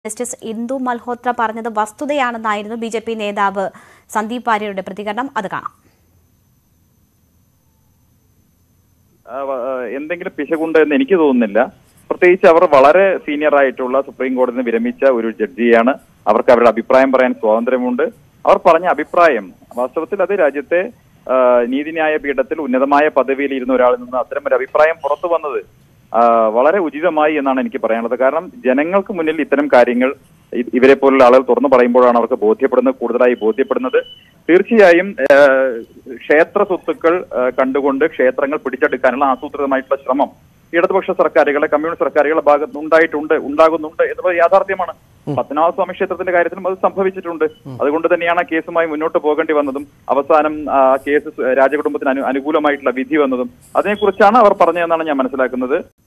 justice Indu Malhotra പറഞ്ഞത് വസ്തുതയാണെന്നായിരുന്നു B J P നേതാവ് സന്ദീപ് വാര്യരുടെ പ്രതികരണം അത് കാണാം ആ, വ- ആ, എന്തെങ്കിലും പിശകുണ്ട് എന്ന് എനിക്ക് തോന്നുന്നില്ല പ്രത്യേകിച്ച് അവർ വളരെ സീനിയർ ആയിട്ടുള്ള സുപ്രീം കോടതിയിൽ നിന്ന് വിരമിച്ച ഒരു ജഡ്ജിയാണ് അവർക്ക് അവരുടെ അഭിപ്രായം പറയാൻ സ്വാതന്ത്ര്യമുണ്ട് അവർ പറഞ്ഞ അഭിപ്രായം വാസ്തവത്തിൽ അത് രാജ്യത്തെ ആ, നീതിന്യായ പീഠത്തിൽ ഉന്നതമായ പദവിയിൽ ഇരുന്ന ഒരാളിൽ നിന്ന് അത്തരം ഒരു അഭിപ്രായം പുറത്തു വന്നത് ആ, വളരെ ഉചിതമായി എന്നാണ് എനിക്ക് പറയാനുള്ളത് കാരണം ജനങ്ങൾക്ക് മുന്നിൽ ഇത്തരം കാര്യങ്ങൾ ഇ- ഇവരെ പോലുള്ള ആളുകൾ തുറന്നു പറയുമ്പോഴാണ് അവർക്ക് ബോധ്യപ്പെടുന്നത് കൂടുതലായി ബോധ്യപ്പെടുന്നത് തീർച്ചയായും ആ, ക്ഷേത്ര സ്വത്തുക്കൾ ആ, കണ്ടുകൊണ്ട് ക്ഷേത്രങ്ങൾ പിടിച്ചെടുക്കാനുള്ള ആസൂത്രിതമായിട്ടുള്ള ശ്രമം ഇടതുപക്ഷ സർക്കാരുകളെ കമ്മ്യൂണിസ്റ്റ് സർക്കാരുകളുടെ ഭാഗത്ത് ഉണ്ടായിട്ടുണ്ട് ഉണ്ടാകുന്നുണ്ട് എന്നുള്ളത് യാഥാർത്ഥ്യമാണ് പത്മനാഭ സ്വാമി ക്ഷേത്രത്തിന്റെ കാര്യത്തിലും അത് സംഭവിച്ചിട്ടുണ്ട് അതുകൊണ്ട് തന്നെയാണ് ആ കേസുമായി മുന്നോട്ട് പോകേണ്ടി വന്നതും അവസാനം ആ കേസ് രാജകുടുംബത്തിന് അനു- അനുകൂലമായിട്ടുള്ള വിധി വന്നതും അതിനെക്കുറിച്ചാണ് അവർ പറഞ്ഞതെന്നാണ് ഞാൻ മനസ്സിലാക്കുന്നത്